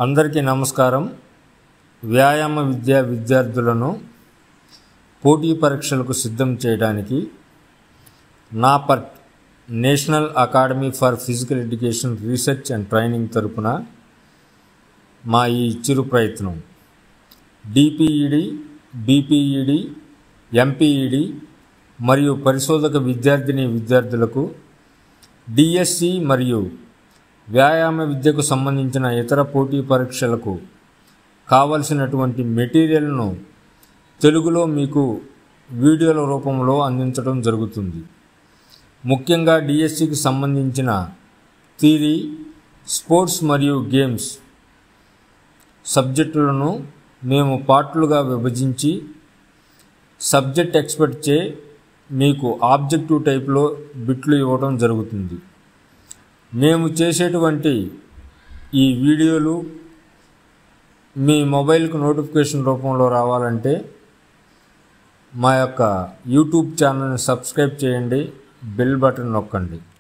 అందరికీ నమస్కారం వ్యాయామ విద్యా విద్యార్థులను పోటీ పరీక్షలకు సిద్ధం చేయడానికి NAPERT national academy for physical education research and training తరపున మా ఈ చిరు ప్రయత్నం డిపిఈడి బీపీఈడి ఎంపీఈడి మరియు పరిశోధక విద్యార్థిని విద్యార్థులకు డిఎస్సి మరియు వ్యాయామ విద్యకు సంబంధించిన ఇతర పోటీ పరీక్షలకు కావలసినటువంటి మెటీరియల్ను తెలుగులో మీకు వీడియోల రూపంలో అందించడం జరుగుతుంది ముఖ్యంగా డిఎస్సికి సంబంధించిన థీరీ స్పోర్ట్స్ మరియు గేమ్స్ సబ్జెక్టులను మేము పార్ట్లుగా విభజించి సబ్జెక్ట్ ఎక్స్పర్ట్చే మీకు ఆబ్జెక్టివ్ టైప్లో బిట్లు ఇవ్వడం జరుగుతుంది మేము చేసేటువంటి ఈ వీడియోలు మీ మొబైల్కు నోటిఫికేషన్ రూపంలో రావాలంటే మా యొక్క యూట్యూబ్ ఛానల్ని సబ్స్క్రైబ్ చేయండి బెల్ బటన్ నొక్కండి